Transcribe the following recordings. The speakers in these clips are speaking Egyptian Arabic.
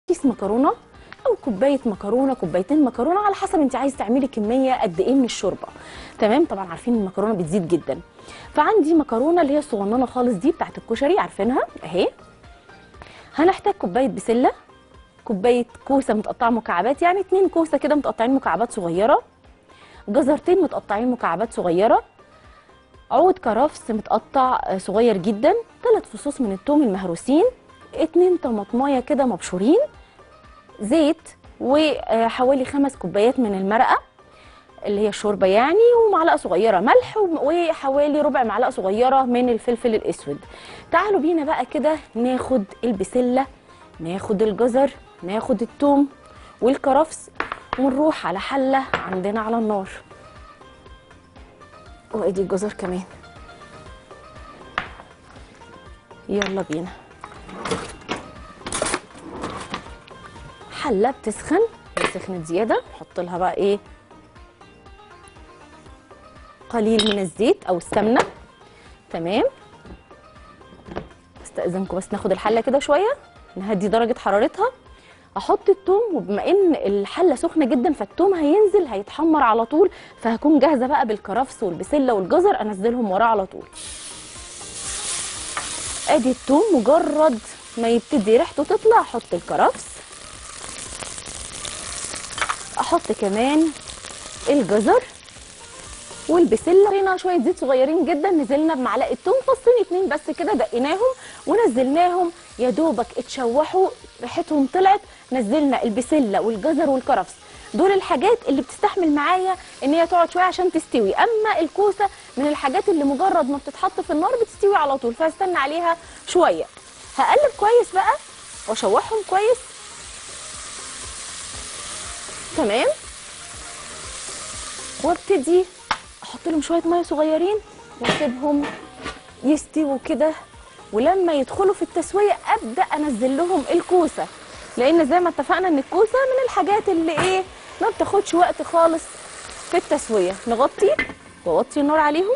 كيس مكرونه او كوبايه مكرونه كوبايتين مكرونه على حسب انت عايز تعملي كميه قد ايه من الشوربه تمام طبعا عارفين المكرونه بتزيد جدا فعندي مكرونه اللي هي الصغننه خالص دي بتاعت الكشري عارفينها اهي هنحتاج كوبايه بسله كوبايه كوسه متقطعه مكعبات يعني اتنين كوسه كده متقطعين مكعبات صغيره جزرتين متقطعين مكعبات صغيره عود كرفس متقطع آه، صغير جدا ثلاث فصوص من الثوم المهروسين اتنين طماطمايه كده مبشورين زيت وحوالي خمس كوبايات من المرقه اللي هي الشوربه يعني ومعلقه صغيره ملح وم- وحوالي ربع معلقه صغيره من الفلفل الاسود تعالوا بينا بقى كده ناخد البسله ناخد الجزر ناخد الثوم والكرفس ونروح على حله عندنا على النار وادي الجزر كمان يلا بينا حله بتسخن هي سخنت زياده نحط لها بقى ايه قليل من الزيت او السمنه تمام استاذنكم بس ناخد الحله كده شويه نهدي درجه حرارتها احط التوم وبما ان الحله سخنه جدا فالتوم هينزل هيتحمر على طول فهكون جاهزه بقى بالكرفس والبسله والجزر انزلهم وراه على طول ادي التوم مجرد ما يبتدي ريحته تطلع احط الكرفس احط كمان الجزر والبسله حطينا شويه زيت صغيرين جدا نزلنا بمعلقه توم فصين اتنين بس كده دقيناهم ونزلناهم يا دوبك اتشوحوا ريحتهم طلعت نزلنا البسله والجزر والكرفس دول الحاجات اللي بتستحمل معايا ان هي تقعد شويه عشان تستوي اما الكوسه من الحاجات اللي مجرد ما بتتحط في النار بتستوي على طول فهستنى عليها شويه هقلب كويس بقى واشوحهم كويس تمام وابتدي احط لهم شويه ميه صغيرين واسيبهم يستووا كده ولما يدخلوا في التسويه ابدا انزل لهم الكوسه لان زي ما اتفقنا ان الكوسه من الحاجات اللي ايه ما بتاخدش وقت خالص في التسويه نغطي واوطي النار عليهم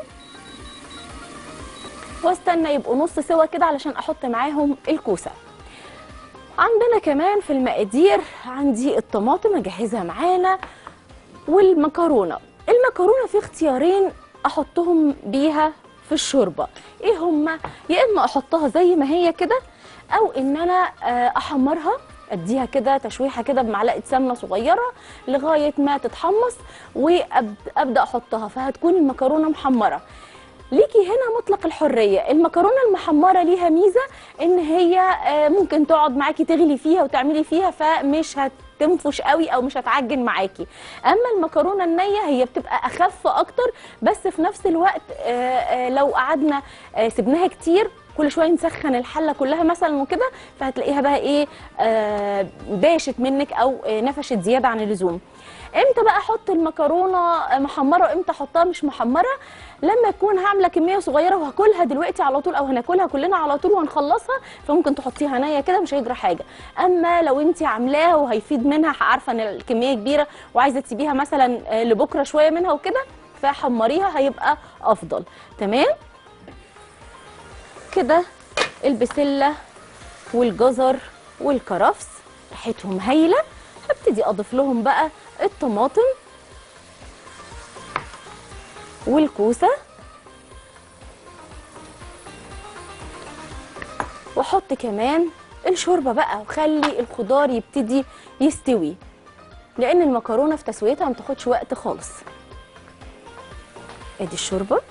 واستنى يبقوا نص سوا كده علشان احط معاهم الكوسه عندنا كمان في المقادير عندي الطماطم اجهزها معانا والمكرونه المكرونه في اختيارين احطهم بيها في الشوربه ايه هما يا اما احطها زي ما هي كده او ان انا آه، احمرها اديها كده تشويحه كده بمعلقه سمنه صغيره لغايه ما تتحمص وابدا احطها فهتكون المكرونه محمره ليكي هنا مطلق الحريه المكرونه المحمره ليها ميزه ان هي آه، ممكن تقعد معاكي تغلي فيها وتعملي فيها فمش هتنفش قوي او مش هتعجن معاكي اما المكرونه النيه هي بتبقى اخف اكتر بس في نفس الوقت آه، آه، لو قعدنا آه، سبناها كتير كل شويه نسخن الحله كلها مثلا وكده فهتلاقيها بقى ايه آه، داشت منك او آه، نفشت زياده عن اللزوم امتى بقى احط المكرونه محمره وامتى احطها مش محمره لما اكون عامله كميه صغيره وهاكلها دلوقتي على طول او هناكلها كلنا على طول وهنخلصها فممكن تحطيها نيه كده مش هيجرى حاجه اما لو انت عاملاها وهيفيد منها عارفه ان الكميه كبيره وعايزه تسيبيها مثلا آه، لبكره شويه منها وكده فحمريها هيبقى افضل تمام كده البسله والجزر والكرفس ريحتهم هايله هبتدي اضيف لهم بقى الطماطم والكوسه واحط كمان الشوربه بقى وخلي الخضار يبتدي يستوي لان المكرونه في تسويتها ما بتاخدش وقت خالص ادي الشوربه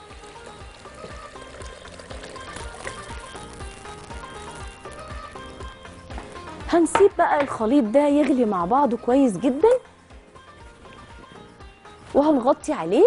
هنسيب بقى الخليط ده يغلي مع بعضه كويس جدا وهنغطي عليه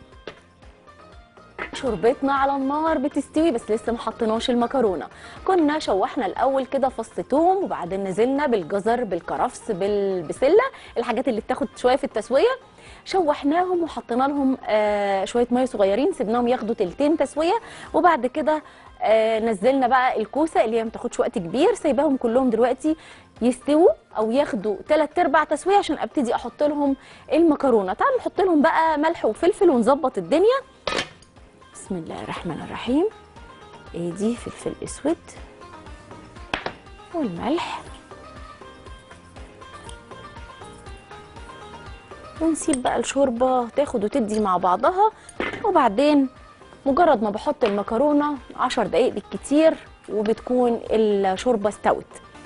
شوربتنا على النار بتستوي بس لسه ما حطيناش المكرونه كنا شوحنا الاول كده فص توم وبعدين نزلنا بالجزر بالكرفس بالبسله الحاجات اللي بتاخد شويه في التسويه شوحناهم وحطينا لهم آه شويه ميه صغيرين سيبناهم ياخدوا تلتين تسويه وبعد كده آه نزلنا بقى الكوسه اللي هي ما تاخدش وقت كبير سايباهم كلهم دلوقتي يستووا او ياخدوا تلات ارباع تسويه عشان ابتدي احط لهم المكرونه تعالوا نحط لهم بقى ملح وفلفل ونظبط الدنيا بسم الله الرحمن الرحيم ادي فلفل اسود والملح ونسيب بقى الشوربه تاخد وتدي مع بعضها وبعدين مجرد ما بحط المكرونه 10 دقايق بالكتير وبتكون الشوربه استوت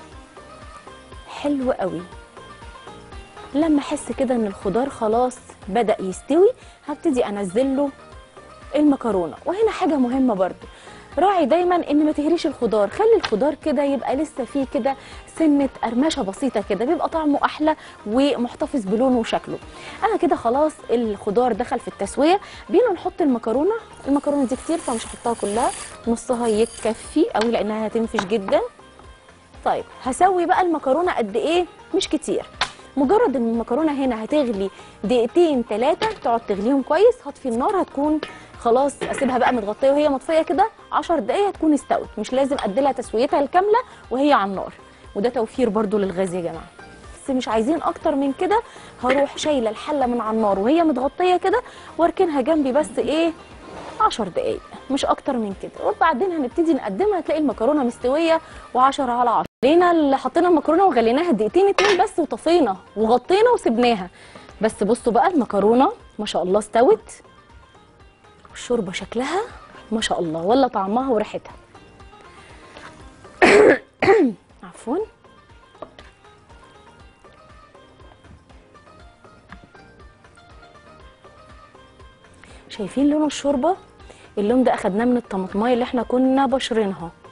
حلو قوي لما احس كده ان الخضار خلاص بدا يستوي هبتدي انزل له المكرونه وهنا حاجه مهمه برضو راعي دايما ان ما تهريش الخضار خلي الخضار كده يبقى لسه فيه كده سنه قرمشه بسيطه كده بيبقى طعمه احلى ومحتفظ بلونه وشكله انا كده خلاص الخضار دخل في التسويه بينا نحط المكرونه المكرونه دي كتير فمش هحطها كلها نصها يكفي قوي لانها هتنفش جدا طيب هسوي بقى المكرونه قد ايه مش كتير مجرد ان المكرونه هنا هتغلي دقيقتين ثلاثه تقعد تغليهم كويس هطفي النار هتكون خلاص اسيبها بقى متغطيه وهي مطفيه كده 10 دقايق هتكون استوت مش لازم اديلها تسويتها الكامله وهي على النار وده توفير برضو للغاز يا جماعه بس مش عايزين اكتر من كده هروح شايله الحله من على النار وهي متغطيه كده واركنها جنبي بس ايه 10 دقايق مش اكتر من كده وبعدين هنبتدي نقدمها تلاقي المكرونه مستويه و10 على 10 لقينا اللي حطينا المكرونه وغليناها دقيقتين اتنين بس وطفينا وغطينا وسبناها بس بصوا بقى المكرونه ما شاء الله استوت والشوربه شكلها ما شاء الله ولا طعمها وريحتها عفوا شايفين لون الشوربه اللون ده اخدناه من الطماطمايه اللي احنا كنا بشرينها